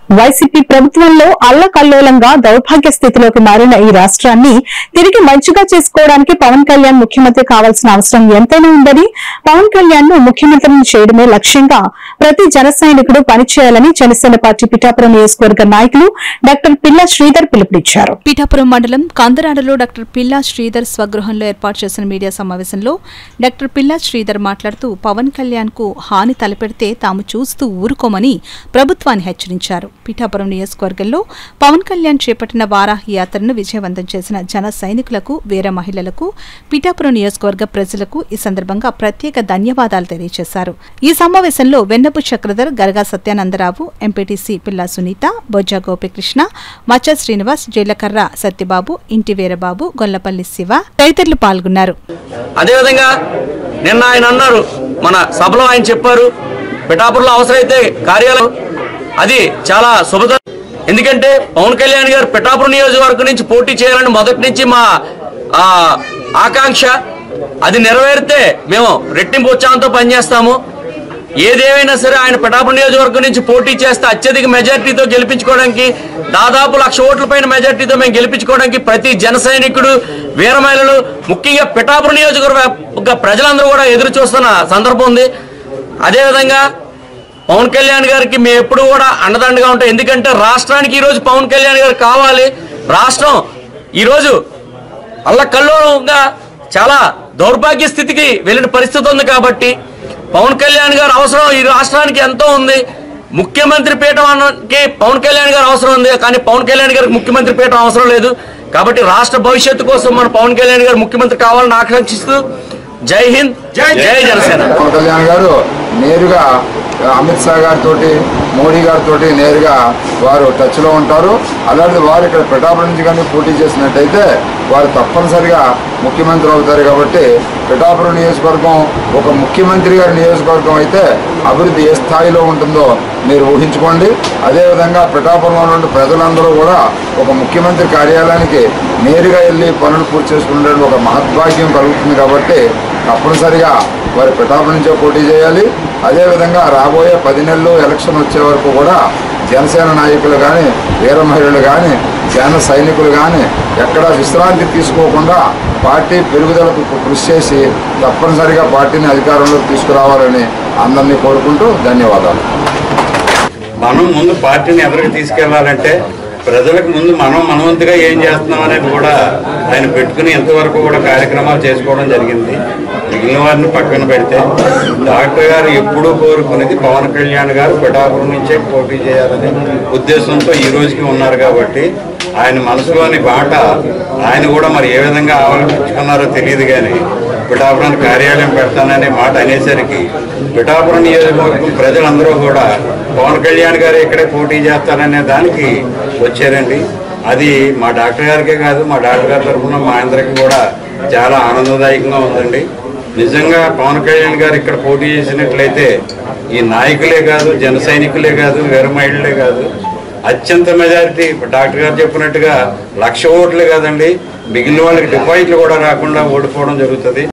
YCP ప్రభుత్వంలో అల్లకల్లోలంగా దౌర్భాగ్య స్థితిలోకి మారిన ఈ రాష్ట్రాన్ని తిరిగి మంచిగా చేసుకోవడానికి పవన్ కళ్యాణ్ ముఖ్యమంత్రి కావాల్సిన అవసరం ఎంతైనా ఉందని పవన్ కళ్యాణ్ ను ముఖ్యమంత్రిని చేయడమే లక్ష్యంగా ప్రతి జన సైనికుడు పనిచేయాలని జనసేన పార్టీ పిఠాపురం నియోజకవర్గ నాయకులు డాక్టర్ పిల్ల శ్రీధర్ పిలుపునిచ్చారు పీఠాపురం మండలం కందరాడలో డాక్టర్ పిల్లా శ్రీధర్ స్వగృహంలో ఏర్పాటు చేసిన మీడియా సమావేశంలో డాక్టర్ పిల్లా శ్రీధర్ మాట్లాడుతూ పవన్ కళ్యాణ్ కు హాని తలపెడితే తాము చూస్తూ ఊరుకోమని ప్రభుత్వాన్ని హెచ్చరించారు పీఠాపురం నియోజకవర్గంలో పవన్ కళ్యాణ్ చేపట్టిన వారాహి యాత్రను విజయవంతం చేసిన జన సైనికులకు వీర మహిళలకు పీఠాపురం నియోజకవర్గ ప్రజలకు ఈ సందర్భంగా ప్రత్యేక ధన్యవాదాలు తెలియజేశారు ఈ సమావేశంలో వెన్నపు చక్రధర్ గరగా సత్యానందరావు ఎంపీటీసీ పిల్లా సునీత బొజ్జా గోపికృష్ణ మచ్చ శ్రీనివాస్ జీలకర్ర సత్యబాబు ఇంటి వీరబాబు గొల్లపల్లి శివ తదితరులు పాల్గొన్నారు అదేవిధంగా నిన్న ఆయన అన్నారు మన సభలో ఆయన చెప్పారు పిఠాపురంలో అవసరమైతే కార్యాలయం అది చాలా శుభద ఎందుకంటే పవన్ కళ్యాణ్ గారు పిఠాపురం నియోజకవర్గం నుంచి పోటీ చేయాలని మొదటి నుంచి మా ఆ, ఆకాంక్ష అది నెరవేరితే మేము రెట్టింపు ఉత్సాహంతో పనిచేస్తాము ఏదేమైనా సరే ఆయన పిఠాపురం నియోజకవర్గం నుంచి పోటీ చేస్తే అత్యధిక మెజార్టీతో గెలిపించుకోవడానికి దాదాపు లక్ష ఓట్ల పైన మెజార్టీతో మేము గెలిపించుకోవడానికి ప్రతి జన సైనికుడు వీర మహిళలు ముఖ్యంగా పిఠాపురం నియోజకవర్గ ప్రజలందరూ కూడా ఎదురు చూస్తున్న సందర్భం ఉంది అదేవిధంగా పవన్ కళ్యాణ్ గారికి మేము ఎప్పుడు కూడా అండదండగా ఉంటాం ఎందుకంటే రాష్ట్రానికి ఈరోజు పవన్ కళ్యాణ్ గారు కావాలి రాష్ట్రం ఈరోజు అల్లకల్లోగా చాలా దౌర్భాగ్య స్థితికి వెళ్ళిన పరిస్థితి ఉంది కాబట్టి పవన్ కళ్యాణ్ గారు అవసరం ఈ రాష్ట్రానికి ఎంతో ఉంది ముఖ్యమంత్రి పీఠం అన్నకి పవన్ కళ్యాణ్ గారు అవసరం ఉంది కానీ పవన్ కళ్యాణ్ గారికి ముఖ్యమంత్రి పీఠం అవసరం లేదు కాబట్టి రాష్ట్ర భవిష్యత్తు కోసం మన పవన్ కళ్యాణ్ గారు ముఖ్యమంత్రి కావాలని ఆకాంక్షిస్తూ జై హింద్ జై జనసేన పవన్ కళ్యాణ్ గారు నేరుగా అమిత్ షా గారితో మోడీ గారితో నేరుగా వారు టచ్లో ఉంటారు అలాంటి వారు ఇక్కడ పిఠాపురం నుంచి కానీ పోటీ చేసినట్టయితే వారు తప్పనిసరిగా ముఖ్యమంత్రి అవుతారు కాబట్టి పిఠాపురం నియోజకవర్గం ఒక ముఖ్యమంత్రి గారి నియోజకవర్గం అయితే అభివృద్ధి ఏ స్థాయిలో ఉంటుందో మీరు ఊహించుకోండి అదేవిధంగా పిఠాపురంలో నుండి ప్రజలందరూ కూడా ఒక ముఖ్యమంత్రి కార్యాలయానికి నేరుగా వెళ్ళి పనులు పూర్తి చేసుకునే ఒక మహద్భాగ్యం కలుగుతుంది కాబట్టి తప్పనిసరిగా వారి పిఠాపురం నుంచే పోటీ చేయాలి అదేవిధంగా రాబోయే పది నెలలు ఎలక్షన్ వచ్చే వరకు కూడా జనసేన నాయకులు కానీ వీర మహిళలు కానీ జన సైనికులు కానీ ఎక్కడా విశ్రాంతి తీసుకోకుండా పార్టీ పెరుగుదలకు కృషి చేసి తప్పనిసరిగా పార్టీని అధికారంలోకి తీసుకురావాలని అందరినీ కోరుకుంటూ ధన్యవాదాలు మనం ముందు పార్టీని ఎదురుకు తీసుకెళ్లాలంటే ప్రజలకు ముందు మనం మనవంతుగా ఏం చేస్తున్నాం అనేది కూడా ఆయన పెట్టుకుని ఇంతవరకు కూడా కార్యక్రమాలు చేసుకోవడం జరిగింది మిగిలిన వారిని పక్కన పెడితే డాక్టర్ గారు ఎప్పుడూ కోరుకునేది పవన్ కళ్యాణ్ గారు పిఠాపురం నుంచే పోటీ చేయాలనే ఉద్దేశంతో ఈ రోజుకి ఉన్నారు కాబట్టి ఆయన మనసులోని బాట ఆయన కూడా మరి ఏ విధంగా ఆలోచించుకున్నారో తెలియదు కానీ పిఠాపురానికి కార్యాలయం పెడతాననే మాట అనేసరికి పిఠాపురం నియోజకవర్గం ప్రజలందరూ కూడా పవన్ కళ్యాణ్ గారు ఇక్కడే పోటీ చేస్తారనే దానికి వచ్చారండి అది మా డాక్టర్ గారికే కాదు మా డాక్టర్ గారి తరఫున మా అందరికి కూడా చాలా ఆనందదాయకంగా ఉందండి నిజంగా పవన్ కళ్యాణ్ గారు ఇక్కడ పోటీ చేసినట్లయితే ఈ నాయకులే కాదు జన సైనికులే కాదు వీర మహిళలే కాదు అత్యంత మెజారిటీ డాక్టర్ గారు చెప్పినట్టుగా లక్ష ఓట్లే కాదండి మిగిలిన వాళ్ళకి డిపాజిట్లు కూడా రాకుండా ఓడిపోవడం జరుగుతుంది